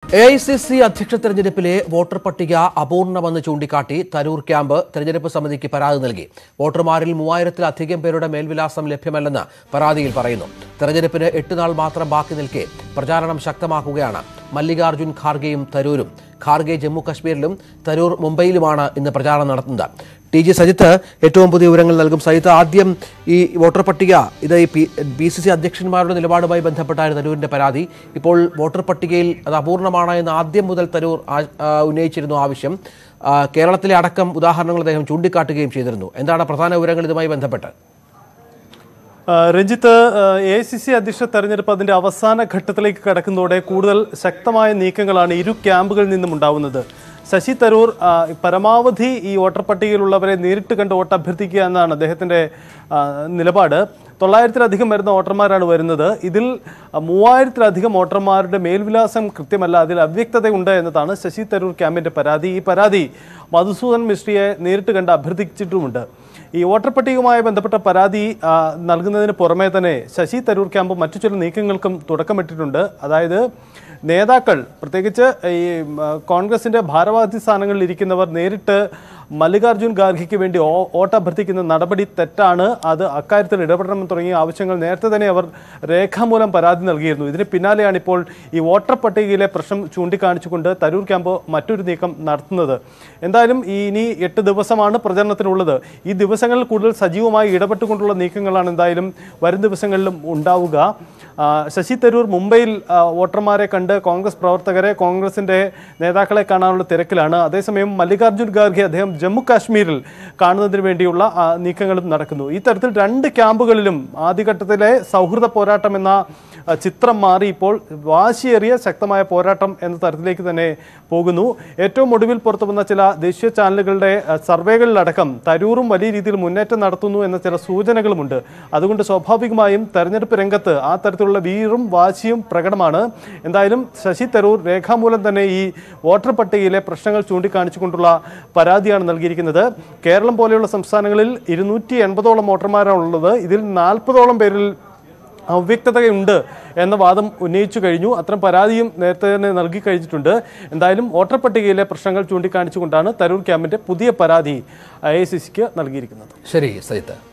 A I C C അധ്യക്ഷ തെരഞ്ഞെടുപ്പിലെ voter പട്ടിക അപൂർണമെന്ന് ചൂണ്ടിക്കാട്ടി തരൂർ ക്യാമ്പ് തെരഞ്ഞെടുപ്പ് സമിതിക്ക് പരാതി നൽകി വോട്ടർമാരിൽ മൂവായിരത്തിലധികം പേരുടെ മേൽവിലാസം ലഭ്യമല്ലെന്ന് പരാതിയിൽ പറയുന്നു തെരഞ്ഞെടുപ്പിന് എട്ട് നാൾ മാത്രം ബാക്കി നിൽക്കെ പ്രചാരണം ശക്തമാക്കുകയാണ് മല്ലികാർജുൻ ഖാർഗെയും തരൂരും ഖാർഗെ ജമ്മു കശ്മീരിലും തരൂർ മുംബൈയിലുമാണ് ഇന്ന് പ്രചാരണം നടത്തുന്നത് ടി ജി സജിത്ത് ഏറ്റവും പുതിയ വിവരങ്ങൾ നൽകും സജിത്ത് ആദ്യം ഈ വോട്ടർ പട്ടിക ഇത് ഈ പി ബി സി സി അധ്യക്ഷന്മാരുടെ നിലപാടുമായി ബന്ധപ്പെട്ടായിരുന്നു തരൂരിന്റെ പരാതി ഇപ്പോൾ വോട്ടർ പട്ടികയിൽ അത് അപൂർണമാണ് എന്ന് ആദ്യം മുതൽ തരൂർ ആ- ആ, ഉന്നയിച്ചിരുന്നു ആവശ്യം ആ, കേരളത്തിലെ അടക്കം ഉദാഹരണങ്ങൾ അദ്ദേഹം ചൂണ്ടിക്കാട്ടുകയും ചെയ്തിരുന്നു എന്താണ് പ്രധാന വിവരങ്ങൾ ഇതുമായി ബന്ധപ്പെട്ട് ആ, Ranjith A I C C അധ്യക്ഷ തെരഞ്ഞെടുപ്പ് അതിന്റെ അവസാന ഘട്ടത്തിലേക്ക് കടക്കുന്നതോടെ കൂടുതൽ ശക്തമായ നീക്കങ്ങളാണ് ഇരു ക്യാമ്പുകളിൽ നിന്നും ഉണ്ടാവുന്നത് ശശി തരൂർ ആ, പരമാവധി ഈ വോട്ടർ പട്ടികയിലുള്ളവരെ നേരിട്ട് കണ്ട് വോട്ട് അഭ്യർത്ഥിക്കുക എന്നാണ് അദ്ദേഹത്തിന്റെ ആ, നിലപാട് തൊള്ളായിരത്തിലധികം വരുന്ന വോട്ടർമാരാണ് വരുന്നത് ഇതിൽ ആ, മൂവായിരത്തിലധികം വോട്ടർമാരുടെ മേൽവിലാസം കൃത്യമല്ല അതിൽ അവ്യക്തതയുണ്ട് എന്നതാണ് ശശി തരൂർ ക്യാമ്പിന്റെ പരാതി ഈ പരാതി മധുസൂദൻ മിശ്രിയെ നേരിട്ട് കണ്ട് അഭ്യർത്ഥിച്ചിട്ടുമുണ്ട് ഈ വോട്ടർ പട്ടികയുമായി ബന്ധപ്പെട്ട പരാതി ആ, നൽകുന്നതിന് പുറമെ തന്നെ ശശി തരൂർ ക്യാമ്പ് മറ്റു ചില നീക്കങ്ങൾക്കും തുടക്കമിട്ടിട്ടുണ്ട് അതായത് നേതാക്കൾ പ്രത്യേകിച്ച് ഈ ഉം, ആ, കോൺഗ്രസിന്റെ ഭാരവാഹി സ്ഥാനങ്ങളിൽ ഇരിക്കുന്നവർ നേരിട്ട് മല്ലികാർജുൻ ഖാർഗെക്ക് വേണ്ടി ഓ- വോട്ട് അഭ്യർത്ഥിക്കുന്ന നടപടി തെറ്റാണ് അത് അക്കാര്യത്തിൽ ഇടപെടണം തുടങ്ങിയ ആവശ്യങ്ങൾ നേരത്തെ തന്നെ അവർ രേഖാമൂലം പരാതി നൽകിയിരുന്നു ഇതിന് പിന്നാലെയാണ് ഇപ്പോൾ ഈ വോട്ടർ പട്ടികയിലെ പ്രശ്നം ചൂണ്ടിക്കാണിച്ചുകൊണ്ട് തരൂർ ക്യാമ്പ് മറ്റൊരു നീക്കം നടത്തുന്നത് എന്തായാലും ഈ ഇനി എട്ട് ദിവസമാണ് പ്രചരണത്തിനുള്ളത് ഈ ദിവസങ്ങളിൽ കൂടുതൽ സജീവമായി ഇടപെട്ടുകൊണ്ടുള്ള നീക്കങ്ങളാണ് എന്തായാലും വരും ദിവസങ്ങളിലും ഉണ്ടാവുക ആ, ശശി തരൂർ മുംബൈയിൽ ആ, വോട്ടർമാരെ കണ്ട് കോൺഗ്രസ് പ്രവർത്തകരെ കോൺഗ്രസിന്റെ നേതാക്കളെ കാണാനുള്ള തിരക്കിലാണ് അതേസമയം മല്ലികാർജ്ജുൻ ഖാർഗെ അദ്ദേഹം ജമ്മു കാശ്മീരിൽ കാണുന്നതിന് വേണ്ടിയുള്ള ആ, നീക്കങ്ങളും നടക്കുന്നു ഈ തരത്തിൽ രണ്ട് ക്യാമ്പുകളിലും ആദ്യഘട്ടത്തിലെ സൗഹൃദ പോരാട്ടം എന്ന ആ, ചിത്രം മാറി ഇപ്പോൾ വാശിയേറിയ ശക്തമായ പോരാട്ടം എന്ന തരത്തിലേക്ക് തന്നെ പോകുന്നു ഏറ്റവും ഒടുവിൽ പുറത്തു വന്ന ചില ദേശീയ ചാനലുകളുടെ ആ, സർവേകളിലടക്കം തരൂറും വലിയ രീതിയിൽ മുന്നേറ്റം നടത്തുന്നു എന്ന ചില സൂചനകളുമുണ്ട് അതുകൊണ്ട് സ്വാഭാവികമായും തെരഞ്ഞെടുപ്പ് രംഗത്ത് ആ തരത്തിലുള്ള വീറും വാശിയും പ്രകടമാണ് എന്തായാലും ശശി തരൂർ രേഖാമൂലം തന്നെ ഈ വോട്ടർ പട്ടികയിലെ പ്രശ്നങ്ങൾ ചൂണ്ടിക്കാണിച്ചുകൊണ്ടുള്ള പരാതിയാണ് നൽകിയിരിക്കുന്നത് കേരളം പോലെയുള്ള സംസ്ഥാനങ്ങളിൽ ഇരുന്നൂറ്റി എൺപതോളം വോട്ടർമാരാണ് ഉള്ളത് ഇതിൽ നാൽപ്പതോളം പേരിൽ അവ്യക്തതയുണ്ട് എന്ന വാദം ഉന്നയിച്ചു കഴിഞ്ഞു അത്തരം പരാതിയും നേരത്തെ തന്നെ നൽകി കഴിഞ്ഞിട്ടുണ്ട് എന്തായാലും വോട്ടർ പട്ടികയിലെ പ്രശ്നങ്ങൾ ചൂണ്ടിക്കാണിച്ചുകൊണ്ടാണ് തരൂർ ക്യാമ്പിന്റെ പുതിയ പരാതി ഐ നൽകിയിരിക്കുന്നത് ശരി സജിത്ത്